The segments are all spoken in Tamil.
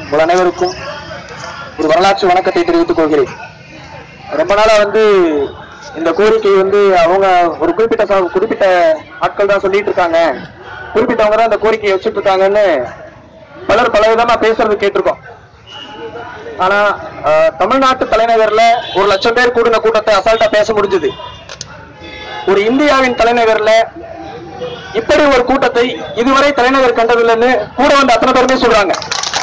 உங்கள் அனைவருக்கும் ஒரு வரலாற்று வணக்கத்தை தெரிவித்துக் கொள்கிறேன் ரொம்ப நாளா வந்து இந்த கோரிக்கை வந்து அவங்க ஒரு குறிப்பிட்ட ச- குறிப்பிட்ட ஆட்கள் தான் சொல்லிட்டு இருக்காங்க குறிப்பிட்டவங்க தான் இந்த கோரிக்கையை வச்சுட்டு இருக்காங்கன்னு பலர் பல விதமா பேசுறது கேட்டிருக்கோம் ஆனா அஹ், தமிழ்நாட்டு தலைநகர்ல ஒரு லட்சம் பேர் கூடின கூட்டத்தை அசால்ட்டா பேச முடிஞ்சது ஒரு இந்தியாவின் தலைநகர்ல இப்படி ஒரு கூட்டத்தை இதுவரை தலைநகர் கண்டதில்லைன்னு கூட வந்த அத்தனை பேருமே சொல்றாங்க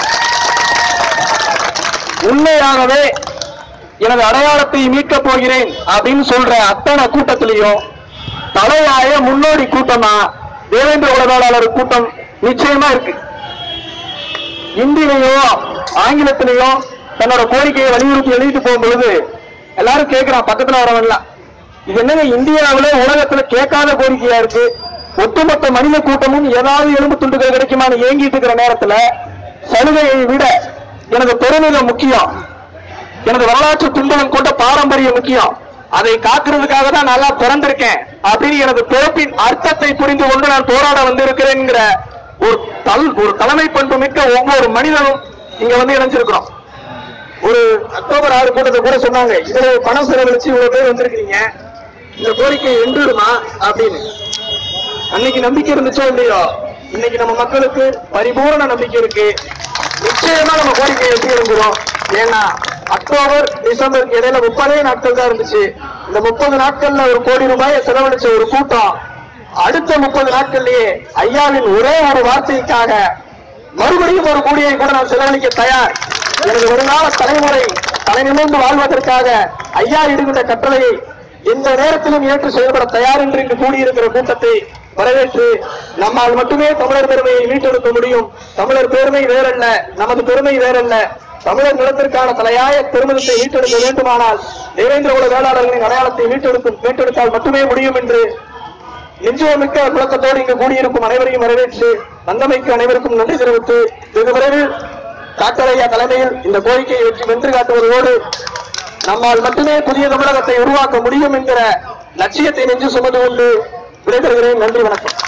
உண்மையாகவே எனது அடையாளத்தை மீட்கப் போகிறேன் அப்படின்னு சொல்ற அத்தனை கூட்டத்திலையும் தலையாய முன்னோடி கூட்டமா தேவேந்திர உலகாளர் கூட்டம் நிச்சயமா இருக்கு இந்தியிலையோ ஆங்கிலத்திலேயோ தன்னோட கோரிக்கையை வலியுறுத்தி எழுதிட்டு போகும் பொழுது எல்லாரும் கேட்கிறான் பக்கத்துல வரவன்லாம் இது என்னங்க இந்தியாவுல உலகத்துல கேட்காத கோரிக்கையா இருக்கு ஒட்டுமொத்த மனித கூட்டமும் ஏதாவது எலும்பு துண்டுகள் கிடைக்குமான்னு ஏங்கிட்டு இருக்கிற நேரத்துல சலுகையை விட எனது பெருமிதம் முக்கியம் எனது வரலாற்று துன்பம் கொண்ட பாரம்பரியம் முக்கியம் அதை காக்கிறதுக்காக தான் நல்லா பிறந்திருக்கேன் அப்படின்னு எனது பிறப்பின் அர்த்தத்தை புரிந்து கொண்டு நான் போராட வந்திருக்கிறேங்கிற ஒரு தல் ஒரு தலைமை பண்பு மிக்க ஒவ்வொரு மனிதனும் இங்க வந்து இணைஞ்சிருக்கிறோம் ஒரு அக்டோபர் ஆறு கூட்டத்தை கூட சொன்னாங்க இவ்வளவு பணம் செலவழிச்சு இவ்வளவு பேர் வந்திருக்கீங்க இந்த கோரிக்கை வென்றுடுமா அப்படின்னு அன்னைக்கு நம்பிக்கை இருந்துச்சோ இல்லையோ இன்னைக்கு நம்ம மக்களுக்கு பரிபூரண நம்பிக்கை இருக்கு நிச்சயமா நம்ம கோரிக்கையை வெற்றி எழுந்துரும் ஏன்னா அக்டோபர் டிசம்பருக்கு இடையில முப்பதே நாட்கள் தான் இருந்துச்சு இந்த முப்பது நாட்கள்ல ஒரு கோடி ரூபாயை செலவழிச்ச ஒரு கூட்டம் அடுத்த முப்பது நாட்கள்லயே ஐயாவின் ஒரே ஒரு வார்த்தைக்காக மறுபடியும் ஒரு கோடியை கூட நான் செலவழிக்க தயார் எனது வருங்கால தலைமுறை தலை நிமிர்ந்து வாழ்வதற்காக ஐயா இடுகின்ற கட்டளையை எந்த நேரத்திலும் ஏற்று செயல்பட தயார் என்று இங்கு கூடியிருக்கிற கூட்டத்தை வரவேற்று நம்மால் மட்டுமே தமிழர் பெருமையை மீட்டெடுக்க முடியும் தமிழர் பெருமை வேறல்ல நமது பெருமை வேறல்ல தமிழர் நிலத்திற்கான தலையாய பெருமிதத்தை மீட்டெடுக்க வேண்டுமானால் தேவேந்திர குல வேளாளர்களின் அடையாளத்தை மீட்டெடுக்கும் மீட்டெடுத்தால் மட்டுமே முடியும் என்று நெஞ்சுவமிக்க விளக்கத்தோடு இங்கு கூடியிருக்கும் அனைவரையும் வரவேற்று வந்தமைக்கு அனைவருக்கும் நன்றி தெரிவித்து வெகு விரைவில் டாக்டர் ஐயா தலைமையில் இந்த கோரிக்கையை வெற்றி வென்று காட்டுவதோடு நம்மால் மட்டுமே புதிய தமிழகத்தை உருவாக்க முடியும் என்கிற லட்சியத்தை நெஞ்சு சுமந்து கொண்டு விடைபெறுகிறேன் நன்றி வணக்கம்